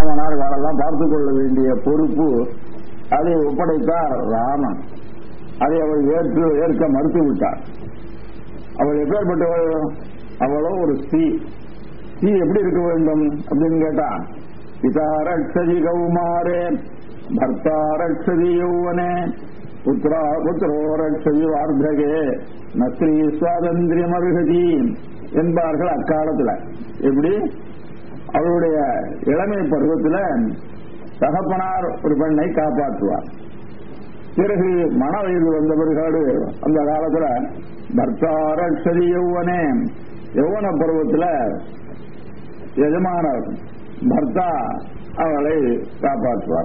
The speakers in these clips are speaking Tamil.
அவனார்களெல்லாம் பார்த்து கொள்ள வேண்டிய பொறுப்பு அதை ஒப்படைத்தார் ராமன் அதை அவள் ஏற்று ஏற்க மறுத்து விட்டார் அவள் எப்பேற்பட்டவள் அவளோ ஒரு ஸ்ரீ ஸ்ரீ எப்படி இருக்க வேண்டும் அப்படின்னு கேட்டா பிதா ரட்சதி கௌமாரே பர்த்தா ரட்சதி யௌவனே புத்ரா புத்திரோ ரட்சதி வார்த்தகே நஸ்ரீ சுவாதந்திரியம் அருகதி என்பார்கள் அக்காலத்துல எப்படி அவருடைய இளமை பருவத்துல தகப்பனார் ஒரு பெண்ணை காப்பாற்றுவார் பிறகு மன வயது வந்த பிறகாடு அந்த காலத்துல பர்த்தாரட்சதி யௌவனே யௌவன பருவத்துல எஜமான பர்த்தா அவளை காப்பாற்றுவார்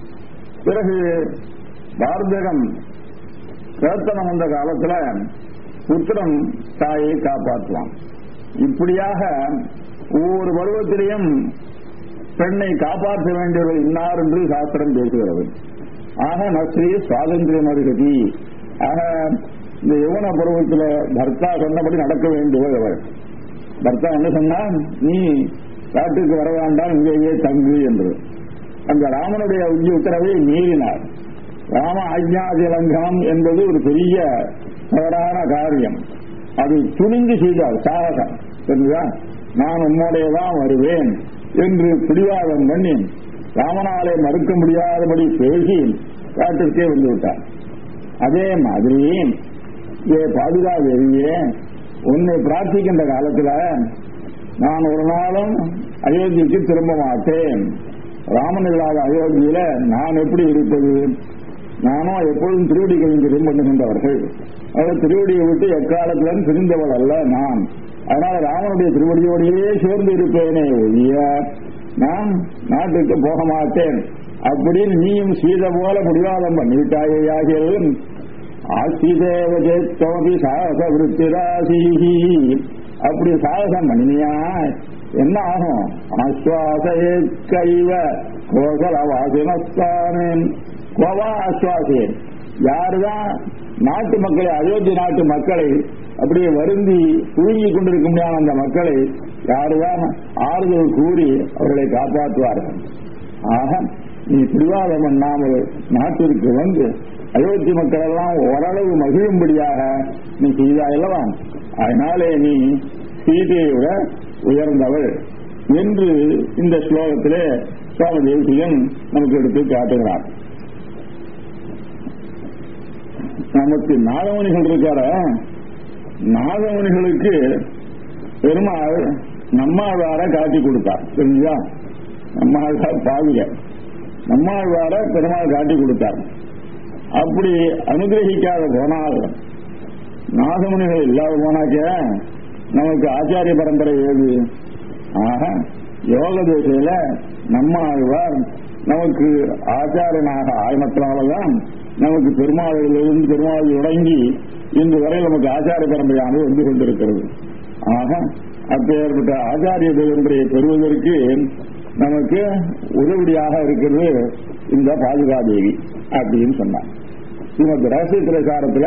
பிறகு வார்த்தகம் கேத்தனம் வந்த காலத்துல புத்திரன் தாயை காப்பாற்றுவான் இப்படியாக ஒவ்வொரு பருவத்திலையும் பெண்ணை காப்பாற்ற வேண்டியவர்கள் இன்னார் என்று சாஸ்திரம் பேசுகிறது ஆக நஸ்ரீ சுவாதந்திரம் அருகதி ஆக இந்த யவன பருவத்தில் பர்த்தா சொன்னபடி நடக்க வேண்டியவள் அவள் பர்த்தா என்ன சொன்னா நீ காட்டுக்கு வர வேண்டாம் இங்கேயே தங்கு என்று அந்த ராமனுடைய உச்சி உத்தரவை மீறினார் ராம ஆஜ்ஞாதி லங்கம் என்பது ஒரு பெரிய தவறான காரியம் அதை துணிந்து செய்தார் சாகசம் தெரிஞ்சா நான் உம்மோடையதான் வருவேன் என்று பிடிவாதம் பண்ணி ராமனாலே மறுக்க முடியாதபடி பேசி காட்டிற்கே வந்து விட்டார் அதே மாதிரி ஏ பாதுகாதேவியே உன்னை பிரார்த்திக்கின்ற காலத்துல நான் ஒரு நாளும் அயோத்திக்கு திரும்ப மாட்டேன் ராமன் இல்லாத அயோத்தியில நான் எப்படி இருப்பது நானும் எப்பொழுதும் திருவடி கைங்கரியம் பண்ணுகின்றவர்கள் அவர் திருவடியை விட்டு எக்காலத்திலும் பிரிந்தவள் அல்ல நான் அதனால ராமனுடைய திருவடியோடையே சேர்ந்து இருப்பேனே ஒழிய நான் நாட்டுக்கு போக மாட்டேன் அப்படின்னு நீயும் சீத போல முடிவாதம் பண்ணிவிட்டாயே ஆகியதும் ஆசிதேவ சேத்தோபி சாகச விருத்திராசீஹி அப்படி சாகசம் பண்ணினியா என்ன ஆகும் ஆஸ்வாசே கைவ கோசல வாசினஸ்தானேன் கோவா ஆஸ்வாசேன் யாருதான் நாட்டு மக்களை அயோத்தி நாட்டு மக்களை அப்படியே வருந்தி புழுங்கி கொண்டிருக்க முடியாத அந்த மக்களை யாருதான் ஆறுதல் கூறி அவர்களை காப்பாற்றுவார்கள் ஆக நீ பிடிவாதம் பண்ணாமல் நாட்டிற்கு வந்து அயோத்தி மக்கள் எல்லாம் ஓரளவு மகிழும்படியாக நீ செய்தாயல்லவா அதனாலே நீ சீதையை விட உயர்ந்தவள் என்று இந்த ஸ்லோகத்திலே சுவாமி தேசிகன் நமக்கு எடுத்து காட்டுகிறார் நமக்கு நாகமணிகள் இருக்கார நாகமணிகளுக்கு பெருமாள் நம்மாழ்வார காட்டி கொடுத்தார் தெரிஞ்சா நம்மாழ்வார் பாவிக நம்மாழ்வார பெருமாள் காட்டி கொடுத்தார் அப்படி அனுகிரகிக்காத போனால் நாகமணிகள் இல்லாத போனாக்க நமக்கு ஆச்சாரிய பரம்பரை ஏது ஆக யோக தேசையில நம்ம ஆழ்வார் நமக்கு ஆச்சாரியனாக ஆயனத்தினாலதான் நமக்கு பெருமாளிலிருந்து பெருமாள் தொடங்கி இன்று வரை நமக்கு ஆச்சாரிய பரம்பரையானது வந்து கொண்டிருக்கிறது ஆக அப்பேற்பட்ட ஆச்சாரிய பரம்பரையை பெறுவதற்கு நமக்கு உதவியாக இருக்கிறது இந்த பாதுகாதேவி அப்படின்னு சொன்னார் ஸ்ரீமத் ரகசிய திரைசாரத்துல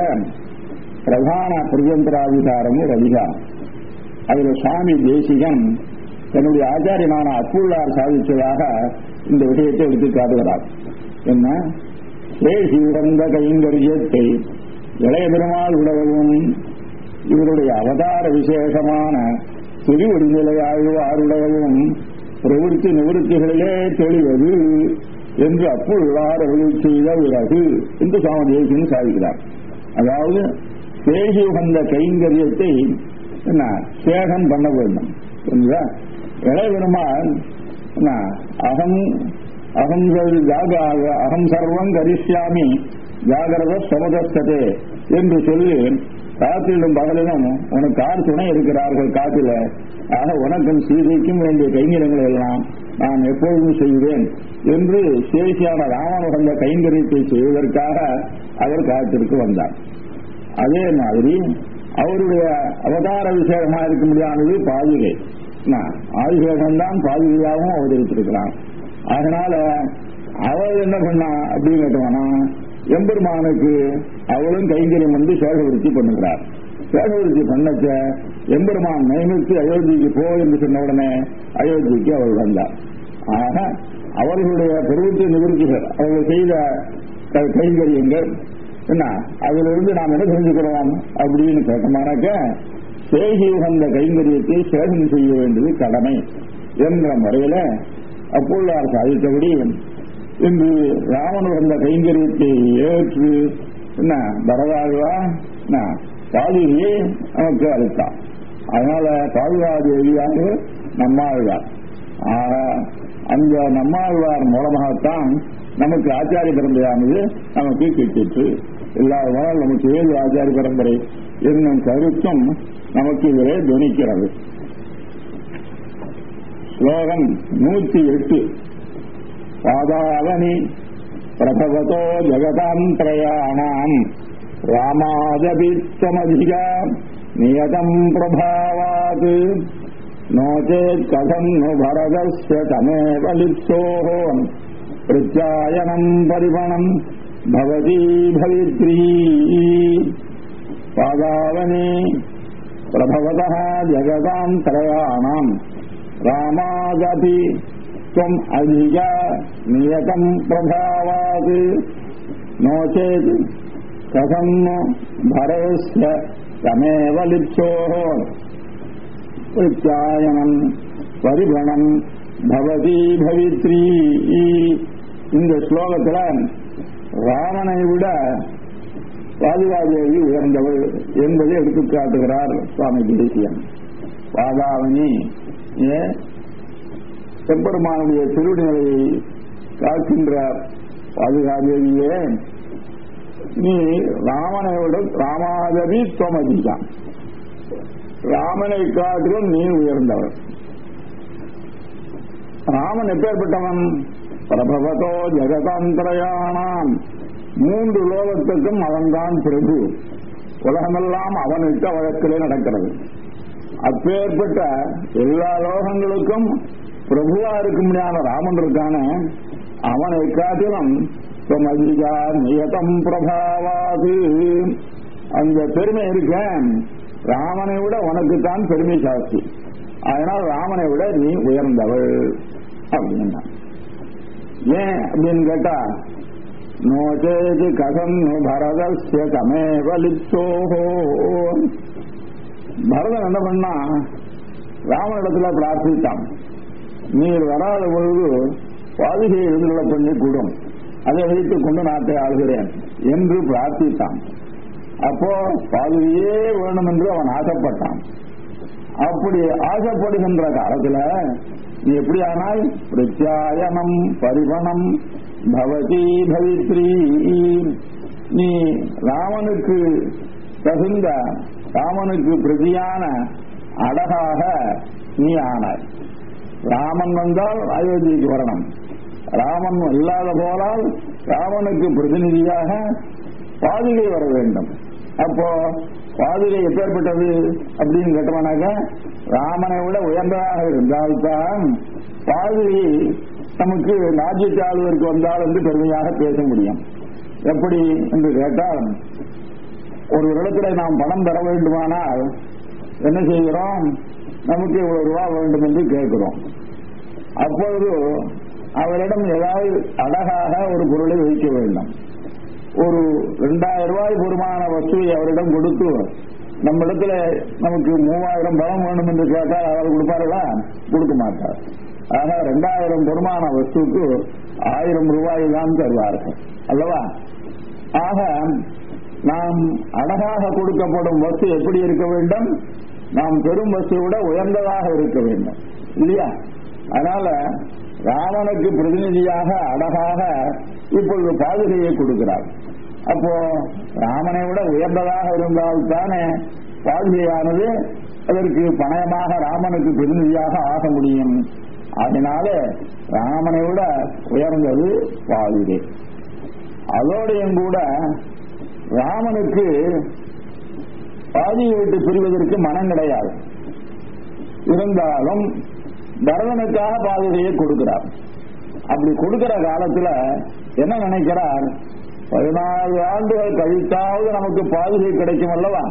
பிரதான பிரஜந்திராதிகாரம் ஒரு அதிகாரம் அதுல சுவாமி தேசிகன் தன்னுடைய ஆச்சாரியனான அப்புள்ளார் சாதித்ததாக இந்த விஷயத்தை எடுத்து காட்டுகிறார் என்ன சேஷி உடந்த கைங்கரியத்தை இளைய பெருமாள் உடவும் இவருடைய அவதார விசேஷமான திருவடிநிலை ஆய்வு ஆறுடவும் பிரவருத்தி நிவர்த்திகளிலே தெளிவது என்று அப்புள்ளார் அருள் செய்த பிறகு என்று சுவாமி தேசிகன் சாதிக்கிறார் அதாவது சேஷி உகந்த கைங்கரியத்தை என்ன சேகம் பண்ண வேண்டும் புரியுதா இளைய பெருமாள் என்ன அகம் அகம் ஜாக அகம் சர்வம் கரிஷ்யாமி ஜாகிரத சமதஸ்ததே என்று சொல்லி காற்றிலும் பகலிலும் உனக்கு ஆறு துணை இருக்கிறார்கள் காட்டில ஆக உனக்கும் சீதைக்கும் வேண்டிய கைங்கரியங்களை எல்லாம் நான் எப்பொழுதும் செய்வேன் என்று சேஷியான ராமன் உகந்த கைங்கரியத்தை செய்வதற்காக அவர் காட்டிற்கு வந்தார் அதே மாதிரி அவருடைய அவதார விசேஷமா இருக்க முடியாதது பாதுகை ஆதிசேஷன் தான் பாதுகையாகவும் அவதரித்திருக்கிறான் அதனால அவள் என்ன பண்ணா அப்படின்னு கேட்டோம்னா எம்பெருமானுக்கு அவளும் கைங்கரியம் வந்து சேகவிருத்தி பண்ணுகிறார் சேகவிருத்தி பண்ணச்ச எம்பெருமான் நியமித்து அயோத்திக்கு போ என்று சொன்ன உடனே அயோத்திக்கு அவள் வந்தார் ஆக அவர்களுடைய பெருவித்து நிவர்த்திகள் அவர்கள் செய்த க- கைங்கரியங்கள் என்ன அதிலிருந்து நாம் என்ன தெரிஞ்சுக்கிறோம் அப்படின்னு கேட்டோம்னாக்க சேகி உகந்த கைங்கரியத்தை சேதம் செய்ய வேண்டியது கடமை என்ற முறையில அப்பொழுதார் சாதித்தபடி இன்று ராமன் வந்த கைங்கரியத்தை ஏற்று என்ன பரவாழ்வா என்ன பாதுகையை நமக்கு அளித்தான் அதனால பாதுகாதேவியாக நம்மாழ்வார் ஆக அந்த நம்மாழ்வார் மூலமாகத்தான் நமக்கு ஆச்சாரிய பரம்பரையானது நமக்கு கிட்டிற்று இல்லாததால் நமக்கு ஏது ஆச்சாரிய பரம்பரை என்னும் கருத்தும் நமக்கு இதிலே துணிக்கிறது ஸ்லோகம் நூத்தி எட்டு பாதாவனி பிரபவதோ ஜகதாந்திரயாணாம் ராமாதபித்தமதிகா நியதம் பிரபாவாத் नो चेत् कथम् नु भरतस्य तमेव लिप्सोः प्रत्यायनम् परिपणम् भवती भवित्री पादावने प्रभवतः जगताम् त्रयाणाम् रामादपि त्वम् अधिक नियतम् प्रभावात् नो चेत् कथम् नु भरतस्य तमेव लिप्सोः பிரத்யாயனம் பரிபணம் பவதி பவித்ரி இந்த ஸ்லோகத்துல ராமனை விட பாதுகாதேவி உயர்ந்தவள் என்பதை எடுத்துக் காட்டுகிறார் சுவாமி தேசியன் பாதாவணி ஏ செம்பெருமானுடைய திருவினையை காக்கின்ற பாதுகாதேவியே நீ ராமனை விட ராமாதவி தொமதிதான் ராமனை காட்டிலும் நீ உயர்ந்தவன் ராமன் எப்பேற்பட்டவன் பிரபவதோ ஜெகதாந்திரயானாம் மூன்று லோகத்துக்கும் அவன்தான் பிரபு உலகமெல்லாம் அவனுக்கு வழக்கிலே நடக்கிறது அப்பேற்பட்ட எல்லா லோகங்களுக்கும் பிரபுவா இருக்கும்படியான ராமன் இருக்கான அவனை காட்டிலும் அதிகா நியதம் பிரபாவாது அந்த பெருமை இருக்கேன் ராமனை விட உனக்குத்தான் பெருமை சாட்சி அதனால் ராமனை விட நீ உயர்ந்தவள் அப்படின்னா ஏன் அப்படின்னு கேட்டா நோச்சேது கதம் பரதஸ்ய தமேவ லிப்சோஹோ பரதன் என்ன பண்ணா ராமனிடத்துல பிரார்த்தித்தான் நீர் வராத பொழுது பாதுகையை எழுந்துள்ள பண்ணி கூடும் அதை வைத்துக் கொண்டு நாட்டை ஆளுகிறேன் என்று பிரார்த்தித்தான் அப்போ பாதுகையே வேணும் என்று அவன் ஆசைப்பட்டான் அப்படி ஆசைப்படுகின்ற காலத்துல நீ எப்படி ஆனால் பிரத்யாயனம் பரிபணம் பவதி பவித்ரி நீ ராமனுக்கு தகுந்த ராமனுக்கு பிரதியான அழகாக நீ ஆனாய் ராமன் வந்தால் அயோத்திக்கு வரணும் ராமன் இல்லாத போலால் ராமனுக்கு பிரதிநிதியாக பாதுகை வர வேண்டும் அப்போ பாதுகை எப்பேற்பட்டது அப்படின்னு கேட்டோம்னாக்க ராமனை விட உயர்ந்ததாக இருந்தால்தான் பாதுகை நமக்கு ராஜ்யத்தை ஆளுவதற்கு வந்தால் என்று பெருமையாக பேச முடியும் எப்படி என்று கேட்டால் ஒரு இடத்துல நாம் பணம் பெற வேண்டுமானால் என்ன செய்கிறோம் நமக்கு இவ்வளவு ரூபா வேண்டும் என்று கேட்கிறோம் அப்பொழுது அவரிடம் ஏதாவது அழகாக ஒரு பொருளை வைக்க வேண்டும் ஒரு ரெண்டாயிரம் ரூபாய் பெருமான வசூலை அவரிடம் கொடுத்து நம்ம இடத்துல நமக்கு மூவாயிரம் பணம் வேணும் என்று கேட்டால் அவர் கொடுப்பார்களா கொடுக்க மாட்டார் ஆக ரெண்டாயிரம் பெருமான வஸ்துக்கு ஆயிரம் ரூபாய் தான் தருவார்கள் அல்லவா ஆக நாம் அழகாக கொடுக்கப்படும் வஸ்து எப்படி இருக்க வேண்டும் நாம் பெரும் வஸ்துவை விட உயர்ந்ததாக இருக்க வேண்டும் இல்லையா அதனால ராமனுக்கு பிரதிநிதியாக அழகாக இப்பொழுது பாதுகையை கொடுக்கிறார் அப்போ ராமனை விட உயர்ந்ததாக இருந்தால் தானே பாதுகையானது அதற்கு பணயமாக ராமனுக்கு பிரதிநிதியாக ஆக முடியும் அதனால ராமனை விட உயர்ந்தது பாதுகை அதோடையும் கூட ராமனுக்கு பாதியை விட்டு பிரிவதற்கு மனம் கிடையாது இருந்தாலும் பரதனுக்காக பாதுகையை கொடுக்கிறார் அப்படி கொடுக்கிற காலத்துல என்ன நினைக்கிறார் பதினாலு ஆண்டுகள் கழித்தாவது நமக்கு பாதுகை கிடைக்கும் அல்லவா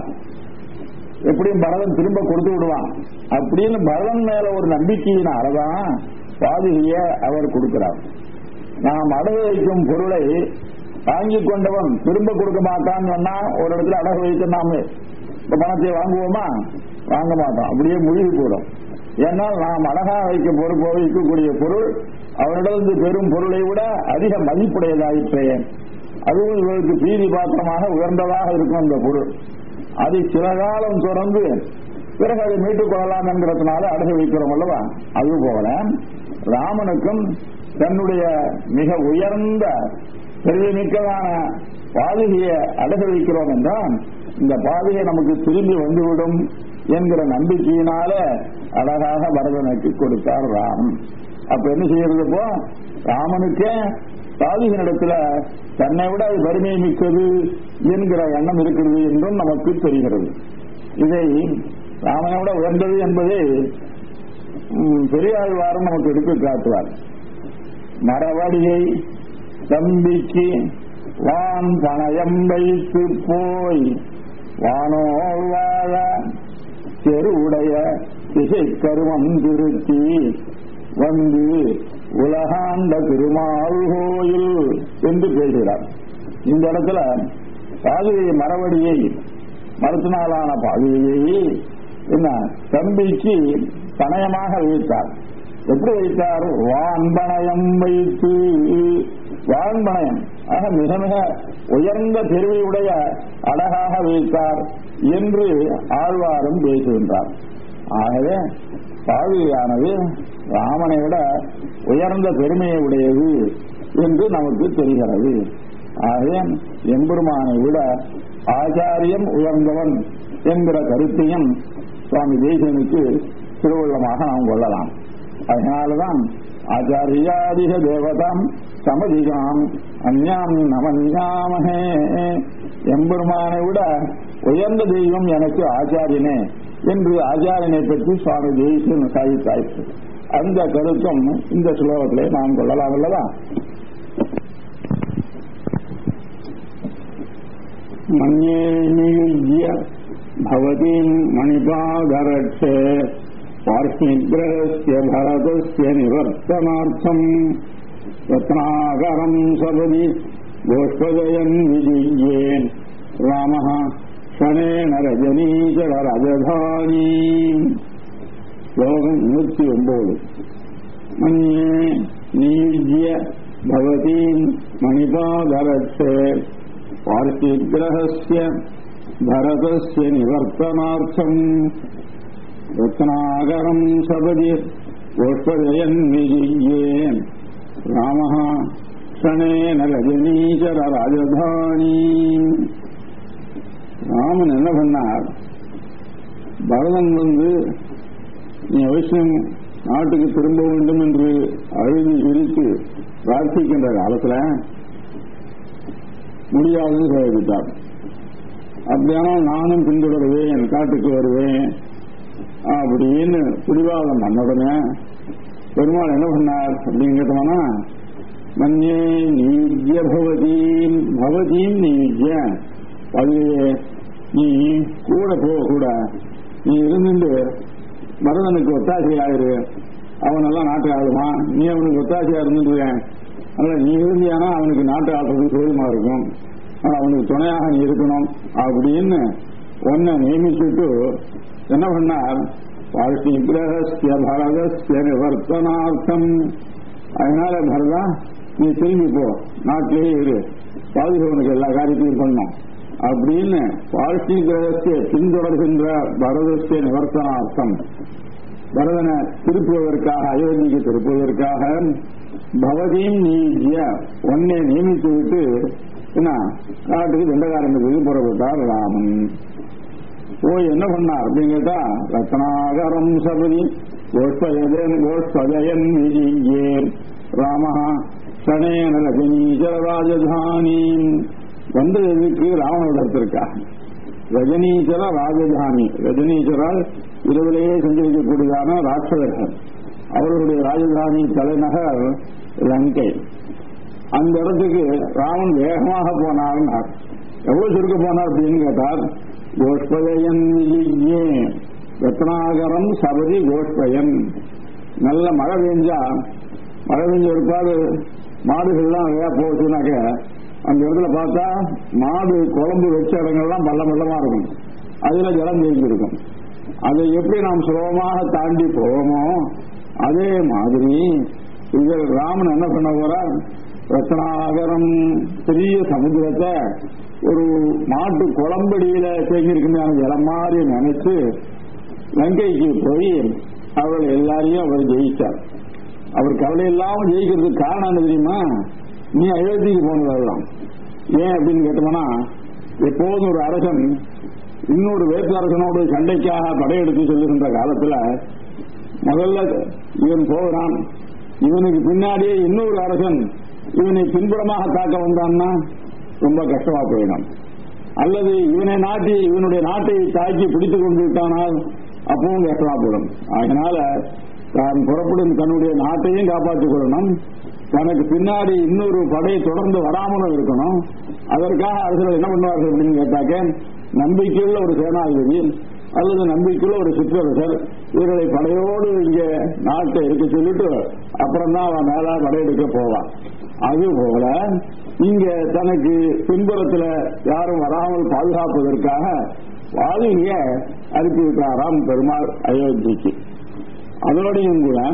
எப்படியும் பரதன் திரும்ப கொடுத்து விடுவான் அப்படின்னு பரதன் மேல ஒரு நம்பிக்கையினாலதான் பாதுகைய அவர் கொடுக்கிறார் நாம் அடகு வைக்கும் பொருளை வாங்கி கொண்டவன் திரும்ப கொடுக்க மாட்டான்னு சொன்னா ஒரு இடத்துல அடகு வைத்து நாம இந்த பணத்தை வாங்குவோமா வாங்க மாட்டோம் அப்படியே முழுகி போடும் ஏன்னால் நாம் அழகா வைக்க பொறுப்பு வைக்கக்கூடிய பொருள் அவரிடந்து பெறும் பொருளை விட அதிக மதிப்புடையதாயிற்றே அதுவும் இவருக்கு பீதி பாத்திரமாக உயர்ந்ததாக இருக்கும் அந்த பொருள் அதை சில காலம் தொடர்ந்து பிறகு அதை மீட்டுக் கொள்ளலாம் என்கிறதுனால அடகு வைக்கிறோம் அல்லவா அது போல ராமனுக்கும் தன்னுடைய மிக உயர்ந்த பெருமிக்கமான பாதுகையை அடகு வைக்கிறோம் என்றால் இந்த பாதுகை நமக்கு திரும்பி வந்துவிடும் என்கிற நம்பிக்கையினால அழகாக பரதனுக்கு கொடுத்தார் ராமன் அப்ப என்ன செய்யறது இப்போ ராமனுக்கே பாதுகனிடத்துல தன்னை விட அது வறுமை மிக்கது என்கிற எண்ணம் இருக்கிறது என்றும் நமக்கு தெரிகிறது இதை ராமனை விட உயர்ந்தது என்பதை பெரியாழ்வாரும் நமக்கு எடுத்து காட்டுவார் மரவடியை தம்பிக்கு வான் பணயம் வைத்து போய் வானோர் வாழ செருவுடைய திசை கருமம் திருத்தி வந்து உலகாண்ட திருமால் கோயில் என்று பேசுகிறார் இந்த இடத்துல பாதுகை மரவடியை மரத்தினாலான பாதுகையை என்ன தம்பிக்கு பணயமாக வைத்தார் எப்படி வைத்தார் வான்பணயம் வைத்து வான்பணயம் ஆக மிக மிக உயர்ந்த பெருமையுடைய அழகாக வைத்தார் என்று ஆழ்வாரும் பேசுகின்றார் ஆகவே பாவியானது ராமனை விட உயர்ந்த பெருமையை உடையது என்று நமக்கு தெரிகிறது ஆகவே எம்பெருமானை விட ஆச்சாரியம் உயர்ந்தவன் என்கிற கருத்தையும் சுவாமி தேசியனுக்கு திருவுள்ளமாக நாம் கொள்ளலாம் அதனால்தான் ஆச்சாரியாதிக தேவதாம் சமதிகாம் அந்யாம் நமன்யாமகே எம்பெருமானை விட உயர்ந்த தெய்வம் எனக்கு ஆச்சாரியனே என்று ஆச்சாரியனை பற்றி சுவாமி தேசியன் சாதித்தாயிற்று அந்த கருத்தும் இந்த ஸ்லோகத்திலே நாம் கொள்ளலாம் அல்லவா மன்யே நியுஜ்ய பவதீம் மணிபாதரட்சே பார்ஷ்ணிகிரகஸ்ய பரதஸ்ய நிவர்த்தனார்த்தம் ரத்னாகரம் சபதி கோஷ்பஜயன் விஜியேன் ராமः ஷனேன ரஜனீச்சர ரஜதானி ஸ்லோகம் நூற்றி ஒன்பது மன்யே நியுஜ்ய பவதீம் மணிபாதரட்சே பார்த்திகிரகஸ்ய भरतस्य निवर्तनार्थम् रत्नाकरम् सपदि गोष्पजयन्विजिये रामः क्षणेन ரஜனீச்சர ராஜதானி ராமன் என்ன பண்ணார் பரதன் வந்து நீ அவசியம் நாட்டுக்கு திரும்ப வேண்டும் என்று அழுதி விரித்து பிரார்த்திக்கின்ற காலத்துல முடியாதுன்னு சொல்லிவிட்டார் அப்படியானால் நானும் பின்தொடருவேன் காட்டுக்கு வருவேன் அப்படின்னு பிடிவாதம் பண்ண பெருமாள் என்ன பண்ணார் அப்படின்னு கேட்டோம்னா மன்யே நீஜ்ய பவதீம் பவதீம் நீஜ்ய அது நீ கூட போக கூட நீ இருந்துட்டு பரதனுக்கு ஒத்தாசையாயிரு அவன் எல்லாம் நாட்டு ஆளுவான் நீ அவனுக்கு ஒத்தாசையா இருந்துருவேன் அதனால நீ இருந்தியானா அவனுக்கு நாட்டு ஆடுறது சுயமா இருக்கும் ஆனா அவனுக்கு துணையாக நீ இருக்கணும் அப்படின்னு ஒன்ன நியமிச்சுட்டு என்ன பண்ணார் வாழ்க்கை பரதஸ்ய நிவர்த்தனார்த்தம் அதனால பரதா நீ திரும்பி போ நாட்டிலேயே இரு பாதுகாவனுக்கு எல்லா காரியத்தையும் பண்ணும் அப்படின்னு வாழ்க்கை கிரகத்தை பின்தொடர்கின்ற பரதஸ்ய நிவர்த்தனார்த்தம் பரதனை திருப்புவதற்காக அயோத்திக்கு திருப்புவதற்காக பவதியும் நீஜ்ய ஒன்னே நியமித்து விட்டு என்ன காட்டுக்கு தண்டகாரனுக்கு புறப்பட்டார் ராமன் போய் என்ன பண்ணார் அப்படின்னு கேட்டா ரத்னாகரம் சபதி கோஷ்பயன் கோஷ்பஜயன் விஜியே ராமஹா சனேன ரஜனீச்சர ராஜதானி வந்தது எதுக்கு ராவணவிடத்திற்காக ரஜனீச்சர ராஜதானி ரஜனீச்சரால் இரவிலேயே சஞ்சரிக்கக்கூடியதான ராட்சதர்கள் அவர்களுடைய ராஜதானி தலைநகர் லங்கை அந்த இடத்துக்கு ராமன் வேகமாக போனார் எவ்வளவு சுருக்க போனார் அப்படின்னு கேட்டார் கோஷ்பயன் ரத்னாகரம் சபரி கோஷ்பயன் நல்ல மழை பெஞ்சா மழை பெஞ்ச ஒருபாடு மாடுகள்லாம் நிறையா போச்சுனாக்க அந்த இடத்துல பார்த்தா மாடு குழம்பு வச்ச இடங்கள்லாம் பள்ள பள்ளமா இருக்கும் அதுல ஜலம் தேங்கியிருக்கும் அதை எப்படி நாம் சுலபமாக தாண்டி போவோமோ அதே மாதிரி இதில் ராமன் என்ன பண்ண போறார் ரத்னாகரம் பெரிய சமுத்திரத்தை ஒரு மாட்டு குளம்படியில தேங்கியிருக்கின்ற ஜலம் மாதிரி நினைச்சு லங்கைக்கு போய் அவர்கள் எல்லாரையும் அவர் ஜெயிச்சார் அவர் கவலை இல்லாம ஜெயிக்கிறதுக்கு காரணம் என்ன தெரியுமா நீ அயோத்திக்கு போனதெல்லாம் ஏன் அப்படின்னு கேட்டோம்னா எப்போதும் ஒரு அரசன் இன்னொரு வேற்று அரசனோடு சண்டைக்காக படையெடுத்து சொல்லுகின்ற காலத்துல முதல்ல இவன் போகிறான் இவனுக்கு பின்னாடியே இன்னொரு அரசன் இவனை பின்புறமாக தாக்க வந்தான்னா ரொம்ப கஷ்டமா போயிடும் அல்லது இவனை நாட்டி இவனுடைய நாட்டை தாக்கி பிடித்துக் கொண்டு விட்டானால் அப்பவும் கஷ்டமா போயிடும் அதனால தான் புறப்படும் தன்னுடைய நாட்டையும் காப்பாற்றிக் கொள்ளணும் தனக்கு பின்னாடி இன்னொரு படை தொடர்ந்து வராமலும் இருக்கணும் அதற்காக அரசர்கள் என்ன பண்ணுவார்கள் அப்படின்னு கேட்டாக்க நம்பிக்கையுள்ள ஒரு சேனாதிபதி அல்லது நம்பிக்கையுள்ள ஒரு சிற்றரசர் இவர்களை படையோடு இங்க நாட்டை இருக்க சொல்லிட்டு அப்புறம் தான் அவன் மேல படையெடுக்க போவான் அதுபோல இங்க தனக்கு பின்புறத்துல யாரும் வராமல் பாதுகாப்பதற்காக வாலிங்க அனுப்பிவிட்டாராம் பெருமாள் அயோத்திக்கு அதோடையும் கூட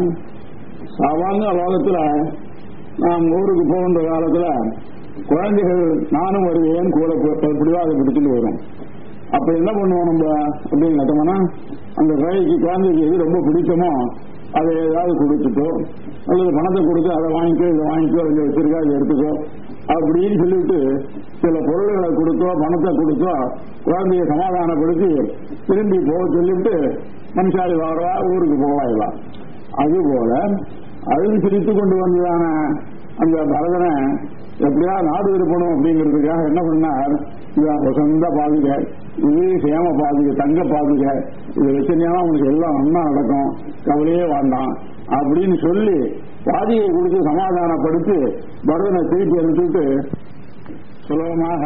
சாதாரண லோகத்துல நாம் ஊருக்கு போகின்ற காலத்துல குழந்தைகள் நானும் வருவேன் கூட பிடிவாத பிடிச்சிட்டு வரும் அப்ப என்ன பண்ணுவோம் நம்ம அப்படின்னு கேட்டோம்னா அந்த குழந்தைக்கு குழந்தைக்கு எது ரொம்ப பிடிக்குமோ அதை ஏதாவது கொடுத்துட்டோ அல்லது பணத்தை கொடுத்து அதை வாங்கிக்கோ இதை வாங்கிக்கோ இதை வச்சிருக்கா இதை எடுத்துக்கோ அப்படின்னு சொல்லிட்டு சில பொருள்களை கொடுத்தோ பணத்தை கொடுத்தோ குழந்தைய சமாதானப்படுத்தி திரும்பி போக சொல்லிட்டு மனுஷாரி வாரவா ஊருக்கு போவாயிலாம் அதுபோல அழுது சிரித்து கொண்டு வந்ததான அந்த பரதனை எப்படியா நாடு இருப்பணும் அப்படிங்கிறதுக்காக என்ன பண்ணார் இது சொந்த பாதுகை இது சேம பாதுகை தங்க பாதுகை இது வச்சிருந்தா உனக்கு எல்லாம் நன்னா நடக்கும் கவலையே வேண்டாம் அப்படின்னு சொல்லி பாதியை கொடுத்து சமாதானப்படுத்தி பரதனை திருப்பி அனுப்பிட்டு சுலபமாக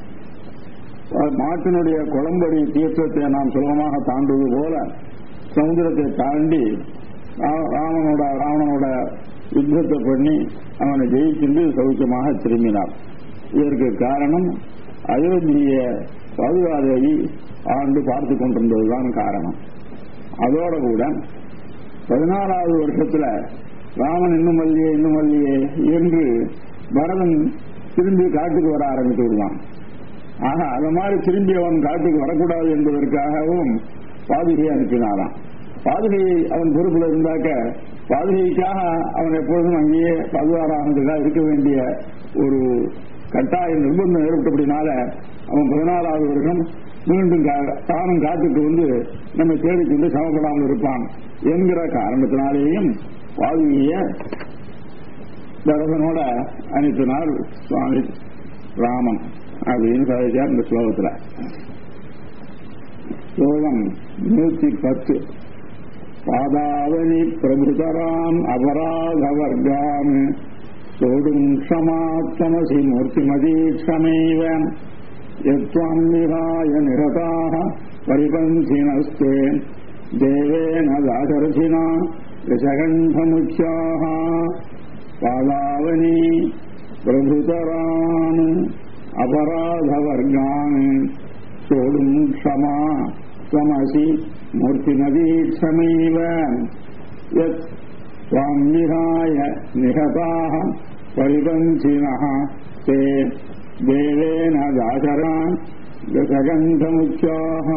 மாட்டினுடைய குளம்படி தீர்த்தத்தை நாம் சுலபமாக தாண்டுவது போல சமுதிரத்தை தாண்டி ராமனோட ராவணனோட யுத்தத்தை பண்ணி அவனை ஜெயிச்சிருந்து சௌக்கியமாக திரும்பினார் இதற்கு காரணம் அயோத்திய பாதுகாதேவி ஆண்டு பார்த்து கொண்டிருந்ததுதான் காரணம் அதோட கூட பதினாறாவது வருஷத்துல ராமன் இன்னும் மல்லியே இன்னும் மல்லியே என்று பரதன் திரும்பி காட்டுக்கு வர ஆரம்பித்து விடுவான் ஆக அது மாதிரி திரும்பி அவன் காட்டுக்கு வரக்கூடாது என்பதற்காகவும் பாதுகையை அனுப்பினாராம் பாதுகையை அவன் பொறுப்புல இருந்தாக்க பாதுகைக்காக அவன் எப்பொழுதும் அங்கேயே பாதுகாராக இருக்க வேண்டிய ஒரு கட்டாய நிர்பந்தம் ஏற்பட்டபடினால அவன் பதினாறாவது வருஷம் மீண்டும் தானும் காத்துக்கு வந்து நம்ம தேடி கொண்டு சமப்படாமல் இருப்பான் என்கிற காரணத்தினாலேயும் பாதுகைய தரசனோட அனுப்பினார் சுவாமி ராமன் அப்படின்னு சாதிச்சார் இந்த ஸ்லோகத்துல ஸ்லோகம் நூத்தி பத்து பாதாவனி பிரபுதரான் அபராதவர்கான் சோடும் க்ஷமாத்தமசி மூர்த்திமதீட்சமைவ யத்வாம் விஹாய நிரதாக பரிபந்தினஸ்தே தேவேன தாசரசினா ரிஷகண்டமுச்சாக பாதாவனி பிரபுதரான் அபராதவர்கான் சோடும் க்ஷமா त्वमसि मूर्तिमदीक्षमैव यत् त्वाम् विहाय निहताः परिपन्थिनः ते देवेन दासरान् दशगन्धमुख्याः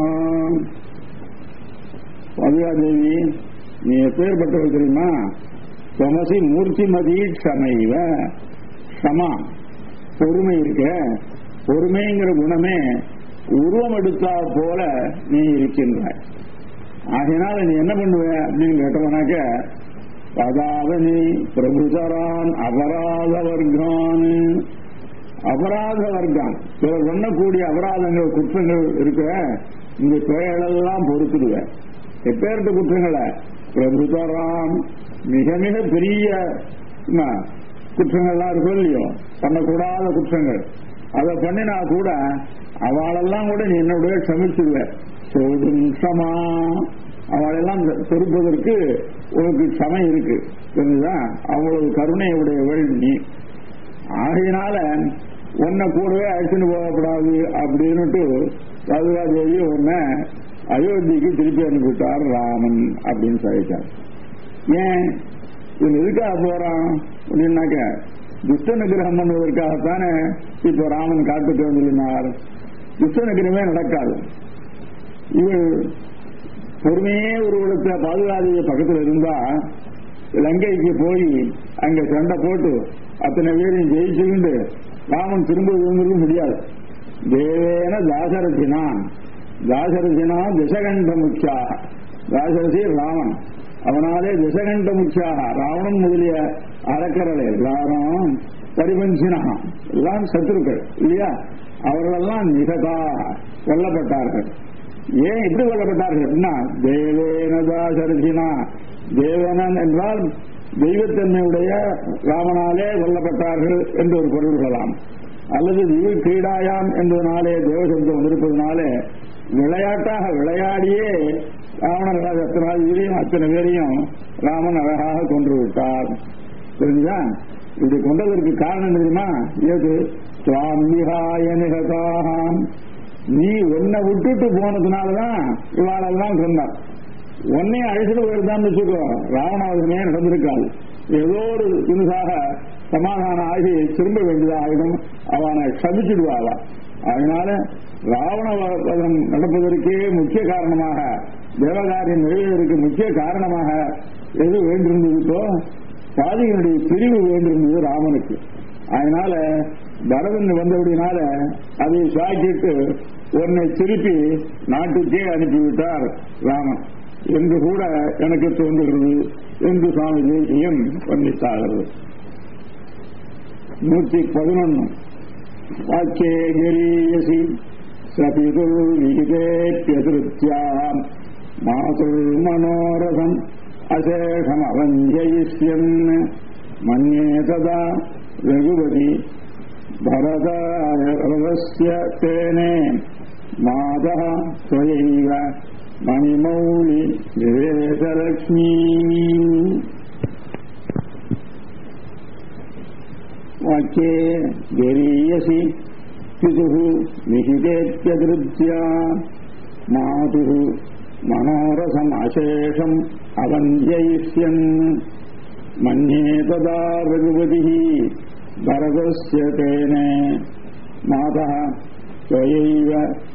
பதுகாதேவி நீ எப்பேற்பட்டவள் தெரியுமா தொமசி மூர்த்திமதி க்ஷமைவ க்ஷமா பொறுமை இருக்க பொறுமைங்கிற குணமே உருவம் எடுத்தா போல நீ இருக்கின்றாய் ஆகையினால நீ என்ன பண்ணுவ அப்படின்னு கேட்டவனாக்க பதாவனி பிரபுதரான் அபராத வர்க்கான் அபராத வர்க்கம் சிலர் பண்ணக்கூடிய அபராதங்கள் குற்றங்கள் இருக்கிற இந்த பெயரெல்லாம் பொறுத்துடுவேன் எப்பேர்த்த குற்றங்களை பிரபுதரான் மிக மிக பெரிய குற்றங்கள்லாம் இருக்கும் இல்லையோ பண்ணக்கூடாத குற்றங்கள் அதை பண்ணினா கூட அவளெல்லாம் கூட நீ என்னுடைய சமைச்சிடுவ சோதும் சமா அவளெல்லாம் பொறுப்பதற்கு உனக்கு சமை இருக்கு தெரிஞ்சுதா அவ்வளவு கருணை உடையவள் நீ ஆகையினால உன்னை கூடவே அழைச்சிட்டு போகக்கூடாது அப்படின்னுட்டு தேவி உன்னை அயோத்திக்கு திருப்பி அனுப்பிவிட்டார் ராமன் அப்படின்னு சொல்லிட்டார் ஏன் இவன் எதுக்காக போறான் அப்படின்னாக்க துஷ்ட நிகிரகம் பண்ணுவதற்காகத்தானே இப்போ ராமன் காட்டுக்கு வந்துள்ளார் துஷ்ட நிகிரகமே நடக்காது இவள் பொறுமையே ஒரு இடத்துல பாதுகாதிய பக்கத்தில் இருந்தா லங்கைக்கு போய் அங்க சண்டை போட்டு அத்தனை பேரையும் ஜெயிச்சுக்கிண்டு ராமன் திரும்ப விழுந்திருக்க முடியாது தேவேன தாசரதினா தாசரதினா திசகண்ட முக்கியா தாசரதி ராமன் அவனாலே திசகண்ட முக்கியாக ராவணன் முதலிய அறக்கரலை எல்லாரும் பரிபஞ்சினா எல்லாம் சத்துருக்கள் இல்லையா அவர்களெல்லாம் நிகதா கொல்லப்பட்டார்கள் ஏன் எப்படி கொல்லப்பட்டார்கள் அப்படின்னா தேவேன தாசரதினா தேவனன் என்றால் தெய்வத்தன்மையுடைய ராமனாலே கொல்லப்பட்டார்கள் என்று ஒரு பொருள் கொள்ளலாம் அல்லது திவு கிரீடாயாம் என்பதனாலே தேவசப்தம் வந்திருப்பதனாலே விளையாட்டாக விளையாடியே ராவணன் அத்தனை பேரையும் அத்தனை பேரையும் ராமன் அழகாக கொன்று விட்டார் புரிஞ்சுதா இப்படி கொண்டதற்கு காரணம் தெரியுமா ஏது சுவாமிகாய நிகதாம் நீ உன்னை விட்டுட்டு போனதுனாலதான் இவாளெல்லாம் சொன்னார் உன்னை அழைச்சிட்டு போயிருந்தான்னு வச்சுக்கோ ராவணாவதனே நடந்திருக்காது ஏதோ ஒரு தினசாக சமாதானம் ஆகி திரும்ப வேண்டியதாகிடும் அவனை சபிச்சிடுவாளா அதனால ராவண வதம் நடப்பதற்கே முக்கிய காரணமாக தேவகாரியம் நிறைவேறதுக்கு முக்கிய காரணமாக எது வேண்டியிருந்ததுக்கோ பாதிகளுடைய பிரிவு வேண்டியிருந்தது ராமனுக்கு அதனால பரதன் வந்தபடினால அதை சாக்கிட்டு உன்னை திருப்பி நாட்டுக்கே அனுப்பிவிட்டார் ராமன் என்று கூட எனக்கு தோன்றுகிறது என்று சுவாமி தேசியம் வர்ணித்தாகிறது நூற்றி பதினொன்னு வாக்கியே கரீயசி சபிதுள் விகிதேப்பியதிருத்தியா மாதுள் மனோரதம் அசேஷம் அவஞ்சயிஷ்யன் மன்யே ததா ரகுபதி பரதாரவஸ்ய தேனே மாதா ஸ்வயைவ மணிமௌலி விவேகலட்சுமி வாக்கியே கரீயசி பிதுः निहितेत्यदृत्या मातुः मनोरसम् अशेषम् अवञ्जयिष्यन् मन्ये तदा रघुपतिः भरतस्य तेन मातः त्वयैव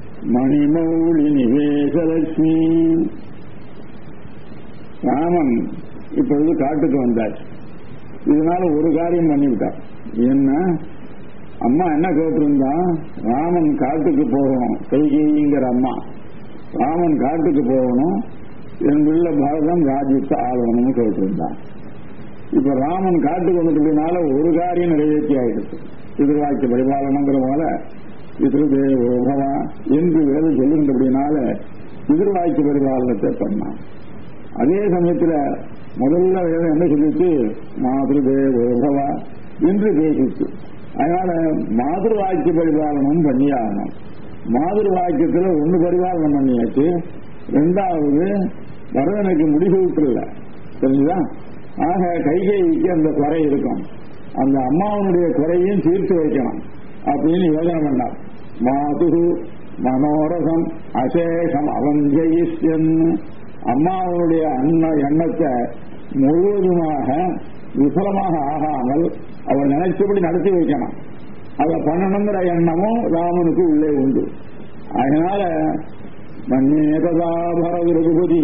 மணிமௌலிநிவேசலட்சுமி ராமன் இப்பொழுது காட்டுக்கு வந்தார் இதனால ஒரு காரியம் பண்ணிவிட்டார் என்ன அம்மா என்ன கேட்டிருந்தா ராமன் காட்டுக்கு போகணும் கைகேயிங்கிற அம்மா ராமன் காட்டுக்கு போகணும் என் பிள்ளை பாரதம் ராஜ்யத்தை ஆளணும்னு கேட்டிருந்தான் இப்ப ராமன் காட்டுக்கு வந்துட்டதுனால ஒரு காரியம் நிறைவேற்றி ஆயிடுச்சு எதிர்வாய்க்கு பரிபாலனங்கிற போல பிதிருதேவோபவா என்று வேலை சொல்லுகின்றபடினால எதிர்வாய்க்கு பரிபாலனத்தை பண்ணான் அதே சமயத்துல முதல்ல வேதம் என்ன சொல்லிச்சு மாதృదేவோபவா என்று பேசிச்சு அதனால மாதிரி வாக்கிய பரிபாலனம் பண்ணியாகணும் மாதிரி வாக்கியத்துல ஒண்ணு பரிபாலனம் பண்ணியாச்சு ரெண்டாவது வரதனுக்கு முடிவு விட்டுல தெரிஞ்சுதா ஆக கைகைக்கு அந்த குறை இருக்கும் அந்த அம்மாவனுடைய குறையும் தீர்த்து வைக்கணும் அப்படின்னு யோஜனை பண்ணார் மாது மனோரசம் அசேஷம் அவஞ்சயிஷ்யன் அம்மாவனுடைய அன்ன எண்ணத்தை முழுவதுமாக விபலமாக ஆகாமல் அவர் நினைச்சபடி நடத்தி வைக்கணும் அதை பண்ணணுங்கிற எண்ணமும் ராமனுக்கு உள்ளே உண்டு அதனால மன்னேகதா பரத ரகுபதி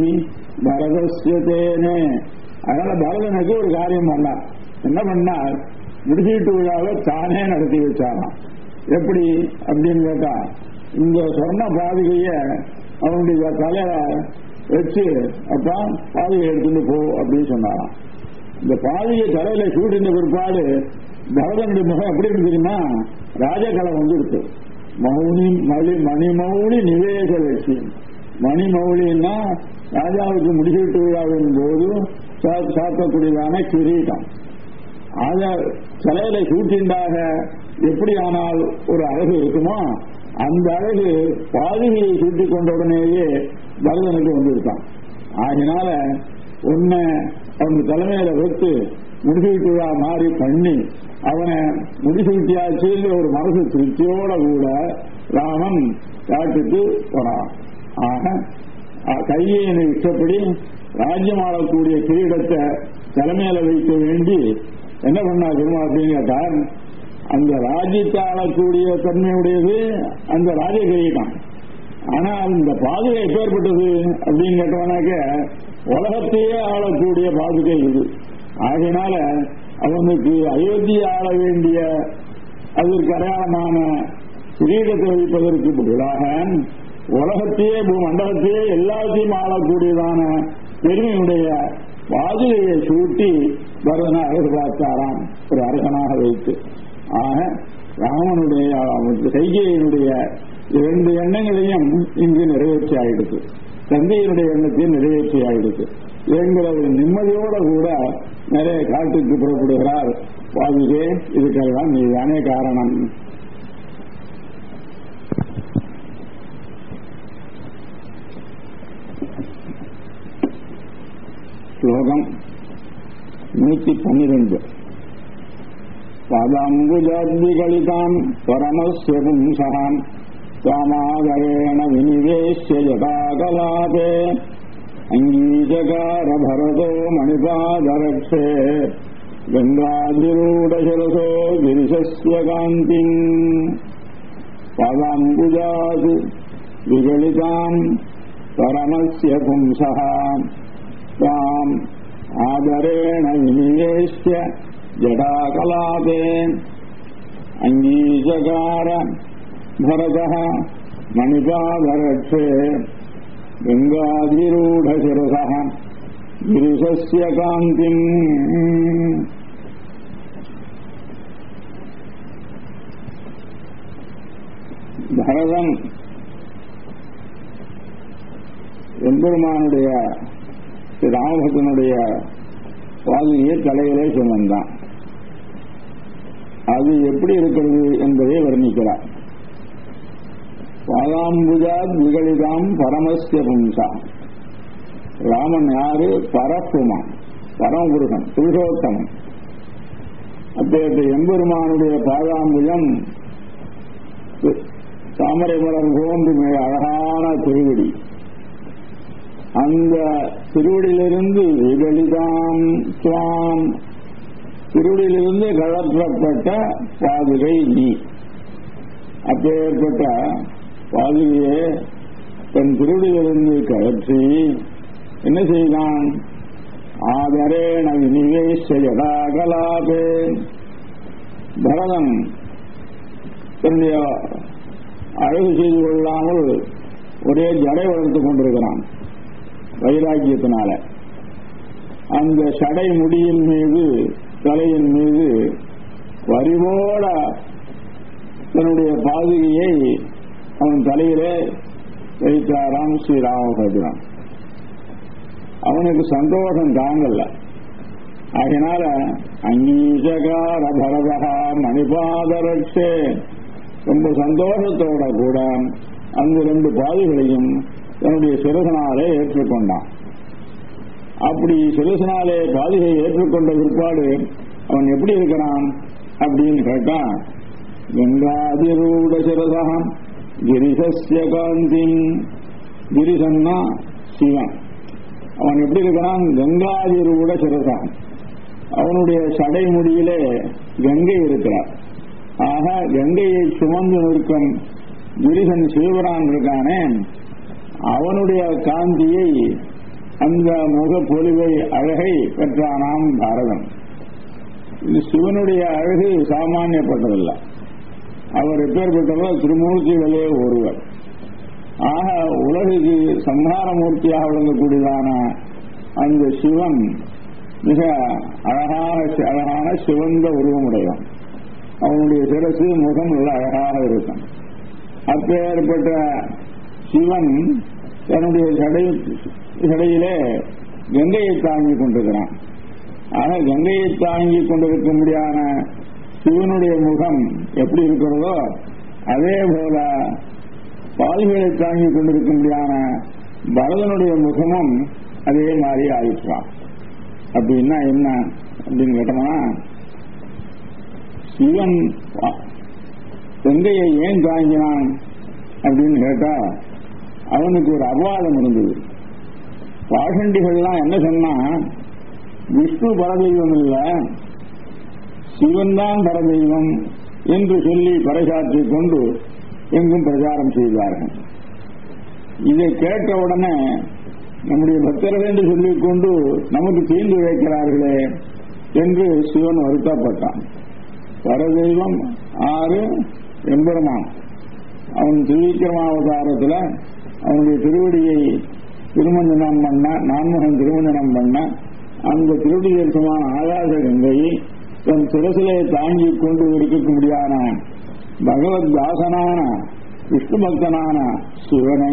பரதஸ்யத்தேனே அதனால பரதனுக்கு ஒரு காரியம் பண்ணார் என்ன பண்ணார் முடிச்சீட்டு விழாவை தானே நடத்தி வச்சாராம் எப்படி அப்படின்னு கேட்டா இந்த சொர்ண பாதிகைய அவனுடைய தலையில வச்சு அப்பா பாதிகை எடுத்துட்டு போ அப்படின்னு சொன்னாராம் இந்த பாதிகை தலையில சூட்டின பிற்பாடு பரதனுடைய முகம் எப்படி இருக்கு தெரியுமா ராஜகலம் வந்து இருக்கு மௌனி மணி மணிமௌலி நிவேச லட்சியம் மணிமௌலின்னா ராஜாவுக்கு முடிசூட்டு விழாவின் போது சாத்தக்கூடியதான கிரீட்டம் ஆக சிலையில சூட்டின்றாக எப்படி ஆனால் ஒரு அழகு இருக்குமோ அந்த அழகு பாதிகையை சூட்டிக் கொண்ட உடனேயே பரதனுக்கு வந்திருக்கான் ஆகினால உன்னை அவனுக்கு தலைமையில வைத்து முடிசூட்டியா மாறி பண்ணி அவனை முடிசூட்டியாச்சுங்கிற ஒரு மனசு திருப்தியோட கூட ராமன் காட்டுக்கு போனான் ஆக கையினை இஷ்டப்படி ராஜ்யம் ஆளக்கூடிய கிரீடத்தை தலைமையில வைக்க வேண்டி என்ன பண்ணா திரும்ப அப்படின்னு கேட்டார் அந்த ராஜ்யத்தை ஆளக்கூடிய தன்மையுடையது அந்த ராஜ கிரீடம் ஆனா இந்த பாதுகை எப்பேற்பட்டது அப்படின்னு கேட்டவனாக்க உலகத்தையே ஆளக்கூடிய பாதுகை இது ஆகையினால அவனுக்கு அயோத்தியை ஆள வேண்டிய அதற்கு அடையாளமான கிரீடத்தை வைப்பதற்கு பதிலாக உலகத்தையே மண்டலத்தையே எல்லாத்தையும் ஆளக்கூடியதான பெருமையுடைய பாதுகையை சூட்டி பரதனை அழகு பார்த்தாராம் ஒரு அரசனாக வைத்து ஆக ராமனுடைய கைகையினுடைய இரண்டு எண்ணங்களையும் இங்கு நிறைவேற்றி ஆயிடுச்சு தந்தையினுடைய எண்ணத்தையும் நிறைவேற்றி ஆயிடுச்சு எங்களது நிம்மதியோட கூட நிறைய காட்டுக்கு புறப்படுகிறார் பாதுகே இதுக்கெல்லாம் நீதானே காரணம் ஸ்லோகம் நூத்தி பன்னிரண்டு பாதாம்புஜாத்விகளிதாம் பரமஸ்ய பும்சகாம் त्वामादरेण विनिवेश्य यथाकलापे अङ्गीचकार भरतो मणिपादरक्षे गङ्गाधिरूढशिरसो गिरिशस्य कान्तिम् पादाम्बुजात् विगलिताम् परमस्य पुंसः ताम् आदरेण विनिवेश्य जटाकलापे अङ्गीचकार भरतः मणिपादरक्षे गङ्गाधिरूढशिरसः गिरिशस्य कान्तिम् பரதன் எம்பெருமானுடைய ஸ்ரீ ராமபக்தனுடைய பாதையை தலையிலே சுமந்தான் அது எப்படி இருக்கிறது என்பதை வர்ணிக்கிறார் பாதாம்புஜாத் விகலிதாம் பரமஸ்ய பும்சா ராமன் யாரு பரப்புமான் பரமபுருஷன் புருஷோத்தமன் அப்பேற்ற எம்பெருமானுடைய பாதாம்புஜம் தாமரை மலர் போன்று மிக அழகான திருவடி அந்த திருவடியிலிருந்து விகலிதாம் சுவாம் திருவடியிலிருந்து கழற்றப்பட்ட பாதுகை நீ அப்பேற்பட்ட பாதுகையே தன் திருவடியிலிருந்து கழற்றி என்ன செய்தான் ஆதரேண விநிவேசயதாகலாபே பரதன் தன்னுடைய அழகு செய்து கொள்ளாமல் ஒரே ஜடை வளர்த்துக் கொண்டிருக்கிறான் வைராக்கியத்தினால அந்த சடை முடியின் மீது தலையின் மீது வரிவோட தன்னுடைய பாதுகையை அவன் தலையிலே வைத்தாராம் ஸ்ரீராமபத்ரன் அவனுக்கு சந்தோஷம் தாங்கல்ல அதனால அங்கீஜகார பரதகா மணிபாதரட்சே ரொம்ப சந்தோஷத்தோட கூட அந்த ரெண்டு பாதைகளையும் தன்னுடைய சிறசனாலே ஏற்றுக்கொண்டான் அப்படி சிறசனாலே பாதையை ஏற்றுக்கொண்ட பிற்பாடு அவன் எப்படி இருக்கிறான் அப்படின்னு கேட்டான் கங்காதிரூட சிரசகம் கிரிசஸ்ய காந்தி கிரிசன்னா சிவன் அவன் எப்படி இருக்கிறான் கங்காதிரூட சிரசம் அவனுடைய சடை முடியிலே கங்கை இருக்கிறார் ஆக கங்கையை சுமந்து நிற்கும் கிரிசன் சிவபிரான் இருக்கானே அவனுடைய காந்தியை அந்த முக பொலிவை அழகை பெற்றானாம் பாரதம் இது சிவனுடைய அழகு சாமானியப்பட்டதல்ல அவர் எப்பேற்பட்டவர் திருமூர்த்திகளே ஒருவர் ஆக உலகுக்கு சம்ஹாரமூர்த்தியாக விளங்கக்கூடியதான அந்த சிவன் மிக அழகான அழகான சிவந்த உருவமுடையவன் அவனுடைய சிரசு முகம் நல்ல அழகாக இருக்கும் அப்பேற்பட்ட சிவன் தன்னுடைய சடை சடையிலே கங்கையை தாங்கிக் கொண்டிருக்கிறான் ஆக கங்கையை தாங்கிக் கொண்டிருக்க முடியாத சிவனுடைய முகம் எப்படி இருக்கிறதோ அதே போல பால்களை தாங்கிக் கொண்டிருக்க முடியாத பரதனுடைய முகமும் அதே மாதிரி ஆயிற்றான் அப்படின்னா என்ன அப்படின்னு கேட்டோம்னா சிவன் கங்கையை ஏன் தாங்கினான் அப்படின்னு கேட்டா அவனுக்கு ஒரு அபவாதம் இருந்தது பாஷண்டிகள்லாம் என்ன சொன்னா விஷ்ணு பரதெய்வம் இல்ல சிவன் தான் பரதெய்வம் என்று சொல்லி பறைசாற்றிக் கொண்டு எங்கும் பிரச்சாரம் செய்தார்கள் இதை கேட்ட உடனே நம்முடைய பக்தர்கள் என்று சொல்லிக் கொண்டு நமக்கு தீர்ந்து வைக்கிறார்களே என்று சிவன் வருத்தப்பட்டான் பரதெய்வம் ஆறு எம்பெருமான் அவன் திருவிக்கிரமாவதாரத்தில் அவனுடைய திருவடியை திருமஞ்சனம் பண்ண நான்முகன் திருமஞ்சனம் பண்ண அந்த திருவடி தரிசனமான ஆகாச கங்கையை தன் சிரசிலே தாங்கிக் கொண்டு இருக்கக்கூடியான பகவத் தாசனான விஷ்ணு பக்தனான சிவனை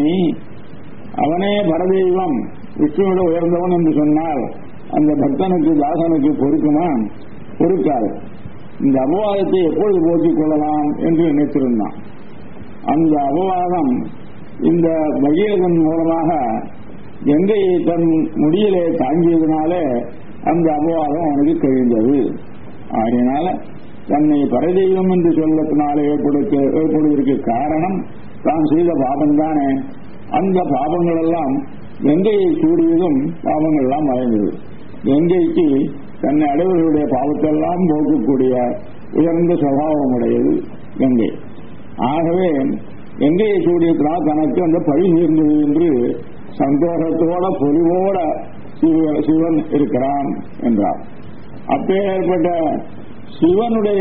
அவனே பரதெய்வம் விஷ்ணுவோட உயர்ந்தவன் என்று சொன்னால் அந்த பக்தனுக்கு தாசனுக்கு பொறுக்குமா பொறுக்காது இந்த அபவாதத்தை எப்பொழுது போக்கிக் கொள்ளலாம் என்று நினைத்திருந்தான் அந்த அபவாதம் இந்த பகீரதன் மூலமாக கங்கையை தன் முடியிலே தாங்கியதுனாலே அந்த அபவாதம் அவனுக்கு கழிந்தது ஆகையினால தன்னை பரதெய்வம் என்று சொல்லத்தினால ஏற்படுத்த ஏற்படுவதற்கு காரணம் தான் செய்த பாபம்தானே அந்த பாபங்கள் எல்லாம் கங்கையை சூடியதும் பாவங்கள் எல்லாம் மறைந்தது கங்கைக்கு தன்னை அடைவர்களுடைய பாவத்தெல்லாம் போக்கக்கூடிய உயர்ந்த சுவாவம் உடையது கங்கை ஆகவே கங்கையை சூடியத்தினால் தனக்கு அந்த பழி நீர்ந்தது என்று சந்தோஷத்தோட பொலிவோட சிவன் இருக்கிறான் என்றார் அப்பேற்பட்ட சிவனுடைய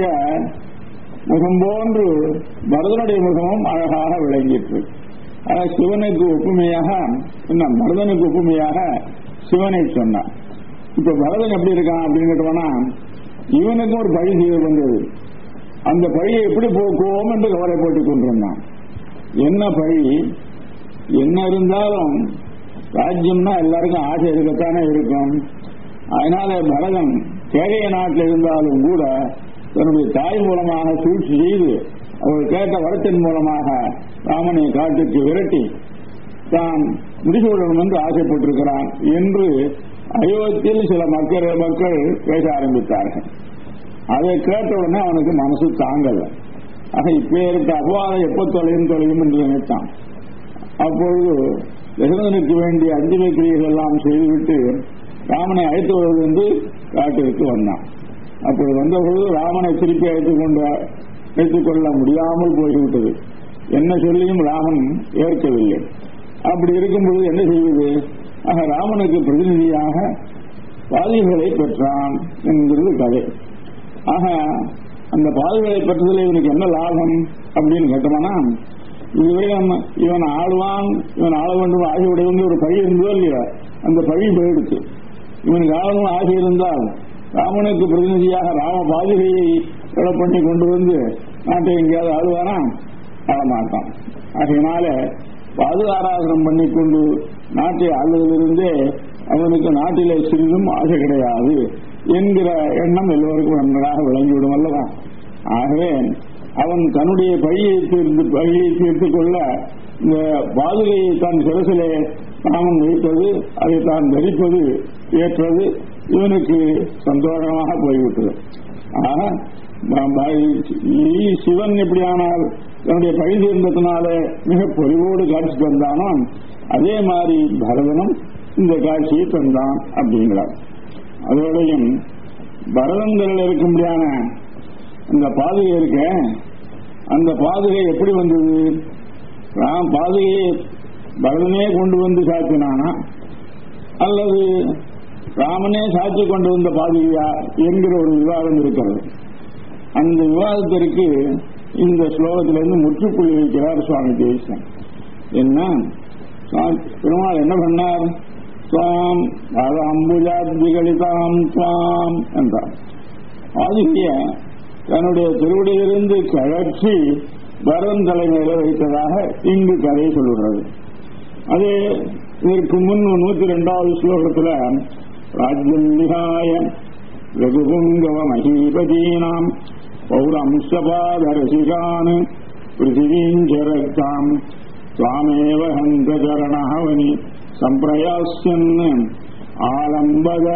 முகம் போன்று பரதனுடைய முகமும் அழகாக விளங்கிற்று சிவனுக்கு ஒப்புமையாக என்ன பரதனுக்கு ஒப்புமையாக சிவனை சொன்னான் இப்ப பரதன் எப்படி இருக்கான் அப்படின்னு கேட்டோம்னா இவனுக்கும் ஒரு பழி செய்ய வந்தது அந்த பழியை எப்படி போக்குவோம் என்று கவலைப்பட்டுக் கொண்டிருந்தான் என்ன பழி என்ன இருந்தாலும் ராஜ்யம்னா எல்லாருக்கும் ஆசை இருக்கத்தானே இருக்கும் அதனால பரதன் கேரைய நாட்டில் இருந்தாலும் கூட தன்னுடைய தாய் மூலமாக சூழ்ச்சி செய்து அவள் கேட்ட வரத்தின் மூலமாக ராமனை காட்டுக்கு விரட்டி தான் முடிசூழணும் என்று ஆசைப்பட்டிருக்கிறான் என்று அயோத்தியில் சில மக்கள் மக்கள் பேச ஆரம்பித்தார்கள் அதை கேட்ட உடனே அவனுக்கு மனசு தாங்கல ஆக இப்பேற்பட்ட அபவாதம் எப்ப தொலையும் தொலையும் என்று நினைத்தான் அப்பொழுது தசரதனுக்கு வேண்டிய அஞ்சலி கிரியைகள் எல்லாம் செய்துவிட்டு ராமனை அழைத்து வருவது என்று காட்டிற்கு வந்தான் அப்பொழுது வந்தபொழுது ராமனை திருப்பி அழைத்துக் கொண்டு அழைத்துக் கொள்ள முடியாமல் போய்விட்டது என்ன சொல்லியும் ராமன் ஏற்கவில்லை அப்படி இருக்கும்போது என்ன செய்வது ஆக ராமனுக்கு பிரதிநிதியாக பாதிகளை பெற்றான் என்கிறது கதை ஆக அந்த பாதிகளை பெற்றதில் இவனுக்கு என்ன லாபம் அப்படின்னு கேட்டோம்னா இதுவரை இவன் ஆளுவான் இவன் ஆள வேண்டும் ஆகியுடையவங்க ஒரு பழி இருந்ததோ இல்லையா அந்த பழி போயிடுச்சு இவனுக்கு ஆளணும் ஆசை இருந்தால் ராமனுக்கு பிரதிநிதியாக ராம பாதுகையை கொலை பண்ணி கொண்டு வந்து நாட்டை எங்கேயாவது ஆளுவானா ஆளமாட்டான் ஆகையினால பாதுகாராசனம் பண்ணிக்கொண்டு நாட்டை ஆளுவதிலிருந்தே அவனுக்கு நாட்டிலே சிறிதும் ஆசை கிடையாது என்கிற எண்ணம் எல்லோருக்கும் நன்றாக விளங்கிவிடும் அல்லவா ஆகவே அவன் தன்னுடைய பழியை தீர்த்து பழியை தீர்த்து கொள்ள இந்த பாதுகையை தன் சிரசிலே ராமன் வைத்தது அதை தான் தரிப்பது ஏற்றது இவனுக்கு சந்தோஷமாக போய்விட்டது ஆக சிவன் எப்படியானால் தன்னுடைய பழி தீர்ந்ததுனால மிக பொறிவோடு காட்சி தந்தானோ அதே மாதிரி பரதனும் இந்த காட்சியை தந்தான் அப்படிங்கிறார் அதோடையும் பரதங்களில் இருக்கும்படியான அந்த பாதுகை இருக்க அந்த பாதுகை எப்படி வந்தது ராம் பாதுகையை பரதனே கொண்டு வந்து சாத்தினானா அல்லது ராமனே சாட்சி கொண்டு வந்த பாதுகையா என்கிற ஒரு விவாதம் இருக்கிறது அந்த விவாதத்திற்கு இந்த ஸ்லோகத்திலிருந்து முற்றுப்புள்ளி வைக்கிறார் சுவாமி தேசன் என்ன பெருமாள் என்ன பண்ணார் சுவாம் அம்புஜாதிகளிதாம் சுவாம் என்றார் ஆதித்ய தன்னுடைய திருவடியிலிருந்து கழற்றி பரதன் தலைமையில வைத்ததாக இங்கு கதை சொல்லுகிறது அதே இதற்கு முன் நூத்தி ரெண்டாவது ஸ்லோகத்துல ராஜ்யம் விகாய ரகுபுங்கவ மகீபதீனாம் பௌரம்சபாதரசிகான் பிருத்திவீஞ்சரக்தாம் சுவாமேவ ஹந்த சரணாவனி சம்பிரயாஸ்யன் ஆலம்பத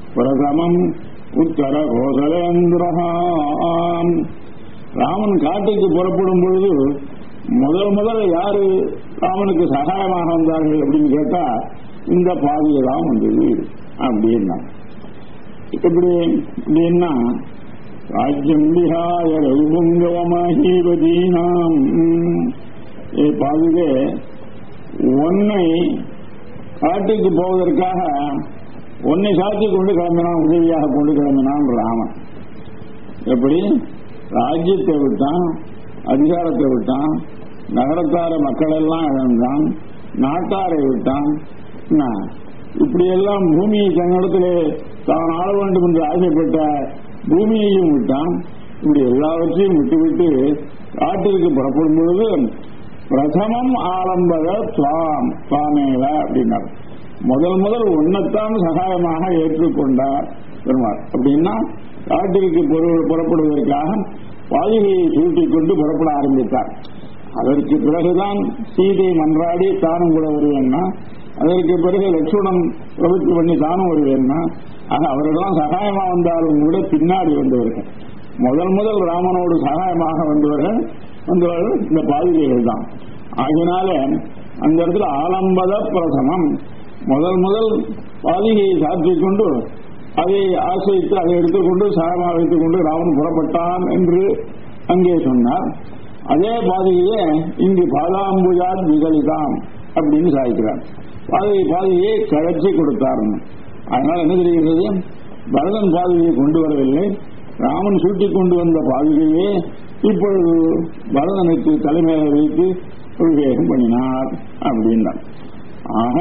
பிரதமம் உத்தர கோசலேந்திரஹாம் ராமன் காட்டுக்கு புறப்படும் பொழுது முதல் முதல் யாரு ராமனுக்கு சகாயமாக வந்தார்கள் அப்படின்னு கேட்டா இந்த பாதியெல்லாம் வந்தது அப்படின்னா இப்படி அப்படின்னா ராஜ்யம் விஹாய ரகுபங்கவமஹீபதீனாம் பாதுகே உன்னை காட்டுக்கு போவதற்காக உன்னை சாத்தி கொண்டு கிளம்பினான் உதவியாக கொண்டு கிளம்பினான் ராமன் எப்படி ராஜ்யத்தை விட்டான் அதிகாரத்தை விட்டான் நகரத்தார மக்கள் எல்லாம் இழந்தான் நாட்டாரை விட்டான் என்ன, இப்படியெல்லாம் பூமியை தன்னிடத்திலே தான் ஆள வேண்டும் என்று ஆசைப்பட்ட பூமியையும் விட்டான் இப்படி எல்லாவற்றையும் விட்டுவிட்டு காட்டிற்கு புறப்படும் பொழுது பிரதமம் ஆலம்பத துவாம் துவாமேவ அப்படின்னார் முதல் முதல் உன்னைத்தான் சகாயமாக ஏற்றுக்கொண்டார் பெருமாள் அப்படின்னா காட்டிற்கு பொரு- புறப்படுவதற்காக பாதுகையை சூட்டிக் கொண்டு புறப்பட ஆரம்பித்தார் அதற்கு பிறகுதான் சீதை மன்றாடி தானும் கூட வருவேன்னா அதற்கு பிறகு லட்சுமணன் பிரபுத்தி பண்ணி தானும் வருவேன்னா ஆக அவர்களெல்லாம் சகாயமா வந்தாலும் கூட பின்னாடி வந்தவர்கள் முதல் முதல் ராமனோடு சகாயமாக வந்தவர்கள் வந்தவர்கள் இந்த பாதுகைகள் தான் ஆகினால அந்த இடத்துல ஆலம்பத பிரசமம் முதல் முதல் பாதுகையை சாற்றிக் கொண்டு அதை ஆசிரித்து அதை எடுத்துக்கொண்டு சகாயமாக வைத்துக் கொண்டு ராமன் புறப்பட்டான் என்று அங்கே சொன்னார் அதே பாதையே இங்கு பாதாம்புஜாத் விகலிதாம் அப்படின்னு சாதிக்கிறார் பாதையை பாதையை கழச்சி கொடுத்தார் அதனால என்ன தெரிகிறது பரதன் பாதையை கொண்டு வரவில்லை ராமன் சூட்டிக் கொண்டு வந்த பாதையே இப்பொழுது பரதனுக்கு தலைமையை வைத்து அபிஷேகம் பண்ணினார் அப்படின்னார் ஆக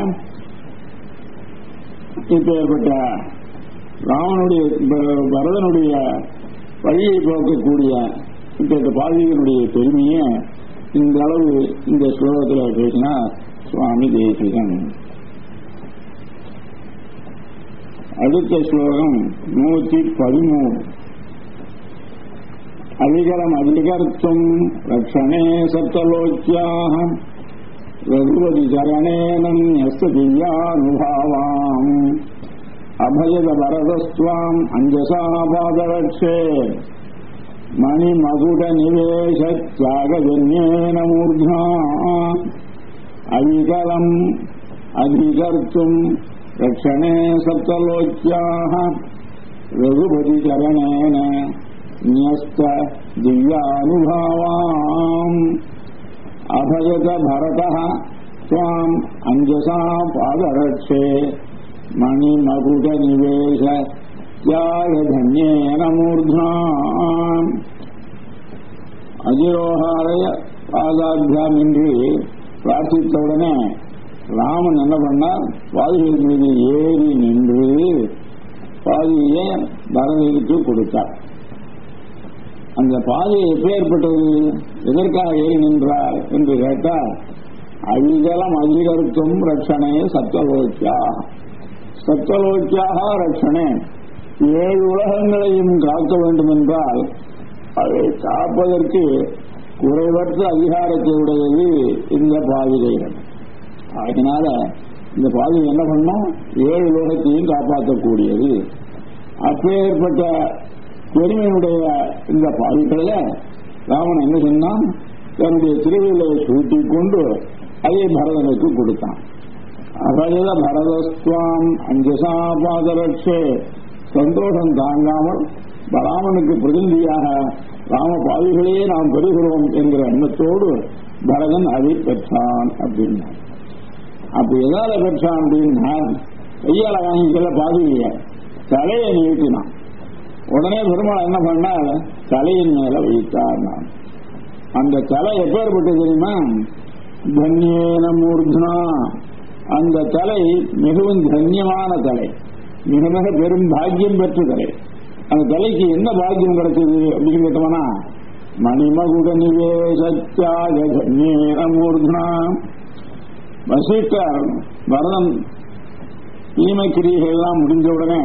இப்ப ஏற்பட்ட ராமனுடைய ப- பரதனுடைய வழியை போக்கக்கூடிய இந்த பாதிகளுடைய பெருமையை இந்த அளவு இந்த ஸ்லோகத்தில் பேசினார் சுவாமி தேசிகன் அடுத்த ஸ்லோகம் நூத்தி பதிமூணு அதிகரம் அதிகர்த்தும் ரக்ஷணே சப்தலோக்கியாக ரகுபதி சரணேனம் திவ்யானுபாவாம் அபயத வரதஸ்வாம் அஞ்சசா பாதரட்சே மணிமகுட நிவேச தியாகஜன்யேன மூர்धा அதிகலம் அதிகர்த்தும் ரக்ஷணே சப்தலோக்கியாக ரகுபதி சரணேன न्यस्त दिव्यानुभावाम् अभजत भरतः त्वाम् अञ्जसा पादरक्षे मणिमकुटनिवेश त्यागधन्येन मूर्ध्ना அஜிரோகாலய பாதாபியாம் என்று பிரார்த்தித்தவுடனே ராமன் என்ன பண்ணார் பாதுகை மீது ஏறி நின்று பாதியை பரதனுக்கு கொடுத்தார் அந்த பாதை எப்பேற்பட்டது எதற்காக ஏறி நின்றார் என்று கேட்டால் அழிதலம் அதிகரித்தும் ரட்சணே சத்வலோக்கியா சத்வலோக்கியாக ரட்சணே ஏழு உலகங்களையும் காக்க வேண்டும் என்றால் அதை காப்பதற்கு குறைவற்ற அதிகாரத்தை உடையது இந்த பாதுகைகள் அதனால இந்த பாதுகை என்ன பண்ணும் ஏழு உலகத்தையும் காப்பாற்றக்கூடியது அப்பேற்பட்ட பெருமையுடைய இந்த பாதிகளில் ராமன் என்ன சொன்னான் தன்னுடைய திருவிழை சூட்டிக் கொண்டு அதை பரதனுக்கு கொடுத்தான் அபயத பரதஸ்துவாம் அஞ்சசா பாதரட்சே சந்தோஷம் தாங்காமல் ராமனுக்கு பிரதிநிதியாக ராம பாதிகளையே நாம் பெறுகிறோம் என்கிற எண்ணத்தோடு பரதன் அதை பெற்றான் அப்படின்னா அப்ப எதால பெற்றான் அப்படின்னா கையால வாங்கிக்கல பாதிகைய தலையை நீட்டினான் உடனே பெருமாள் என்ன பண்ணார் தலையின் மேல வைத்தார் நான் அந்த தலை எப்பேற்பட்டது தெரியுமா தன்யேன மூர்தனா அந்த தலை மிகவும் தன்யமான தலை மிக மிக பெரும் பாக்கியம் பெற்ற தலை அந்த தலைக்கு என்ன பாக்கியம் கிடைச்சது அப்படின்னு கேட்டோம்னா மணிமகுட நிவேசத்யாக தன்யேன மூர்தனா வசிஷ்டர் பரதன் தீமை கிரியைகள் எல்லாம் முடிஞ்ச உடனே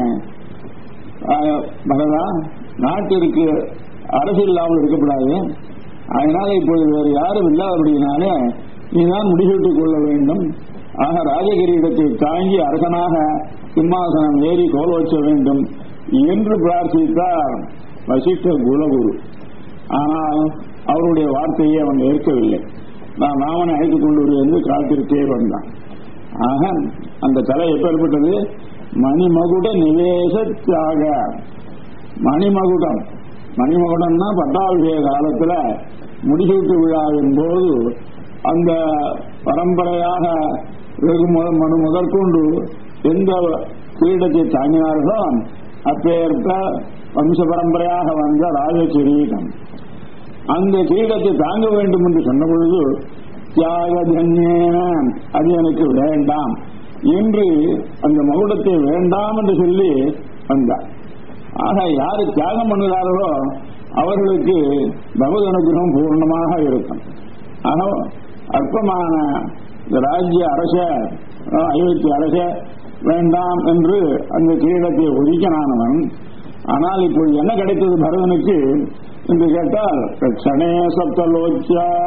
பரதா நாட்டிற்கு அரசு இல்லாமல் இருக்கக்கூடாது அதனால இப்போது வேறு யாரும் இல்லாதபடியினாலே நீதான் முடிசூட்டிக் கொள்ள வேண்டும் ஆக ராஜகிரீடத்தை தாங்கி அரசனாக சிம்மாசனம் ஏறி கோலோச்ச வேண்டும் என்று பிரார்த்தித்தார் வசிஷ்ட குலகுரு ஆனால் அவருடைய வார்த்தையை அவன் ஏற்கவில்லை நான் ராமனை அழைத்துக் கொண்டு வருவது என்று காத்திருக்கே வந்தான் ஆக அந்த தலை எப்பேற்பட்டது மணிமகுட நிவேச தியாக மணிமகுடம் மணிமகுடம்னா பட்டாபிஷேக காலத்துல முடிசூட்டு விழாவின் போது அந்த பரம்பரையாக வெகு முதல் மனு முதற்கொண்டு எந்த கிரீடத்தை தாங்கினார்களோ அப்பேற்ப வம்ச பரம்பரையாக வந்த ராஜ கிரீடம் அந்த கிரீடத்தை தாங்க வேண்டும் என்று சொன்ன பொழுது தியாக தன்யேன அது எனக்கு வேண்டாம் என்று அந்த மகுடத்தை வேண்டாம் என்று சொல்லி வந்தார் ஆக யாரு தியாகம் பண்ணுகிறார்களோ அவர்களுக்கு பகவத் அனுகிரகம் பூர்ணமாக இருக்கும் ஆக அற்பமான இந்த ராஜ்ய அரச அயோத்திய அரச வேண்டாம் என்று அந்த கிரீடத்தை ஒதுக்கினானவன் ஆனால் இப்போது என்ன கிடைத்தது பரதனுக்கு என்று கேட்டால் கணே சப்தலோச்சியாக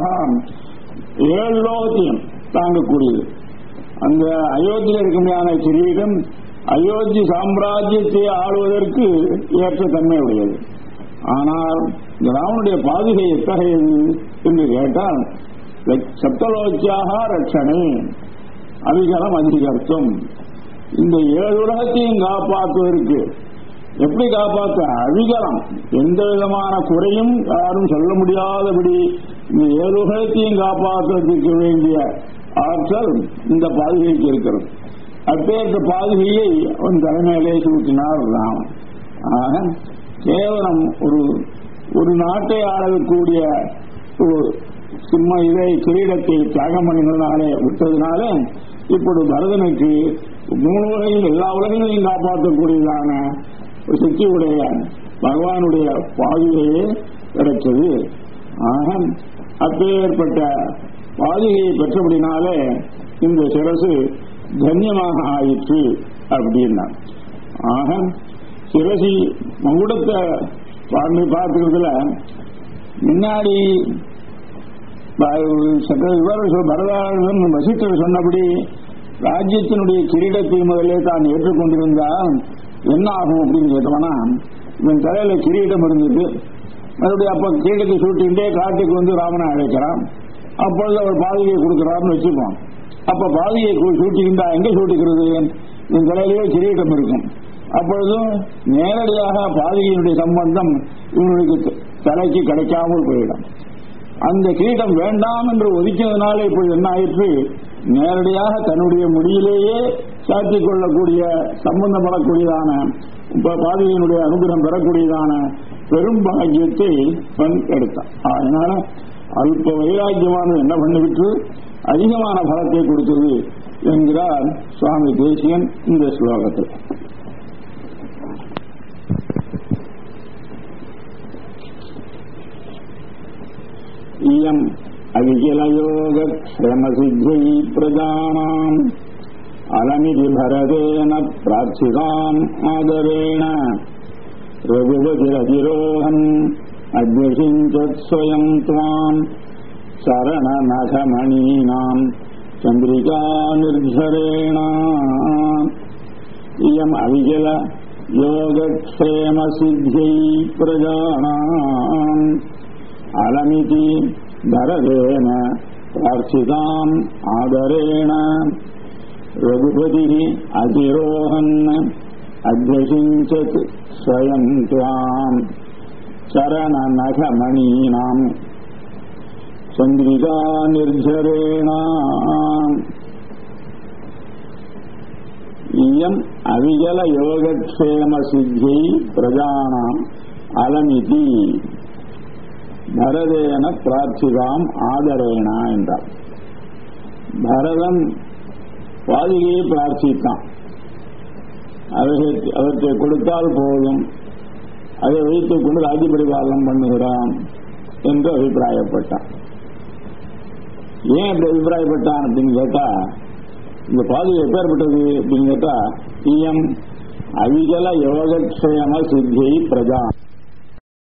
ஏழு லோகத்தையும் தாங்கக்கூடியது அந்த அயோத்தியில் இருக்குமையான கிரீடம் அயோத்தி சாம்ராஜ்யத்தை ஆளுவதற்கு ஏற்ற தன்மை உடையது ஆனால் இந்த ராமனுடைய பாதுகை எத்தகையது என்று கேட்டால் சப்தலோச்சியாக ரட்சணை அதிகாரம் அதிகர்த்தம் இந்த ஏழு உலகத்தையும் காப்பாற்றுவதற்கு எப்படி காப்பாற்ற அதிகாரம் எந்த விதமான குறையும் யாரும் சொல்ல முடியாதபடி இந்த ஏழு உலகத்தையும் காப்பாற்றுவதற்கு வேண்டிய ஆற்றல் இந்த பாதுகைக்கு இருக்கிறது அப்பேற்ற பாதுகையை அவன் தலைமையிலே சூட்டினார் ராமன் ஆக கேவலம் ஒரு ஒரு நாட்டை ஆளக்கூடிய ஒரு சிம்ம இதை கிரீடத்தை தியாகம் பண்ணினாலே விட்டதுனால இப்பொழுது பரதனுக்கு மூணு உலகையும் எல்லா உலகங்களையும் காப்பாற்றக்கூடியதான ஒரு சக்தியுடைய பகவானுடைய பாதுகையே கிடைச்சது ஆக அப்பேற்பட்ட பாதுகையை பெற்றபடினாலே இந்த சிரசு கண்ணியமாக ஆயிற்று அப்படின்னா ஆக சிரசி மகுடத்தை பார்த்துக்கிறதுல முன்னாடி பரதாரன் வசிஷ்டர் சொன்னபடி ராஜ்யத்தினுடைய கிரீடத்தை முதலே தான் ஏற்றுக்கொண்டிருந்தால் என்ன ஆகும் அப்படின்னு கேட்டோம்னா இவன் தலையில கிரீடம் இருந்தது மறுபடியும் அப்ப கிரீடத்தை சூட்டிகிட்டே காட்டுக்கு வந்து ராமனை அழைக்கிறான் அப்பொழுது அவர் பாதுகையை கொடுக்கிறார்னு வச்சுப்போம் அப்ப பாதுகையை சூட்டிக்கிட்டா எங்க சூட்டிக்கிறது இவன் தலையிலேயே கிரீடம் இருக்கும் அப்பொழுதும் நேரடியாக பாதுகையினுடைய சம்பந்தம் இவனுக்கு தலைக்கு கிடைக்காமல் போயிடும் அந்த கிரீடம் வேண்டாம் என்று ஒதுக்கியதுனால இப்பொழுது என்ன ஆயிற்று நேரடியாக தன்னுடைய முடியிலேயே சாத்திக் கொள்ளக்கூடிய சம்பந்தப்படக்கூடியதான பாதுகையினுடைய அனுகிரகம் பெறக்கூடியதான பெரும் பாக்கியத்தை பெண் எடுத்தான் அதனால அல்ப வைராக்கியமானது என்ன பண்ணிவிட்டு அதிகமான பலத்தை கொடுத்தது என்கிறார் சுவாமி தேசியன் இந்த ஸ்லோகத்தில் இயம் அகிலயோகக்ஷமசித்தை பிரஜானாம் அலமிதி பரதேன பிரார்த்திதாம் ஆதரேண ரகுபதிரதிரோகன் அக்னிஷிஞ்சத் ஸ்வயம் துவாம் சரணநகமணீனாம் சந்திரிகா நிர்ஜரேண இயம் அவிஜல யோகக்ஷேமசித்தை பிரஜானாம் அலமிதி தரதேன பிரார்த்திதாம் ஆதரேண ரகுபதி அதிரோகன் அத்தியசிஞ்சத் ஸ்வயம் துவாம் சரணநகமணீனாம் சந்திரிகா நிர்ஜரேண இயம் அவிஜல யோகக்ஷேம சித்தி பிரஜானாம் அலமிதி பரதேன பிரார்த்திதாம் ஆதரேனா என்றார் பரதன் பாதிகையை பிரார்த்தித்தான் அவற்றை கொடுத்தால் போதும் அதை வைத்துக் கொண்டு ராஜ்ய பரிபாலனம் பண்ணுகிறான் என்று அபிப்பிராயப்பட்டான் ஏன் அப்படி அபிப்பிராயப்பட்டான் அப்படின்னு கேட்டா இந்த பாதுகை எப்பேற்பட்டது அப்படின்னு கேட்டா இஎம் அவிகல யோகக்ஷேம சித்தியை பிரஜா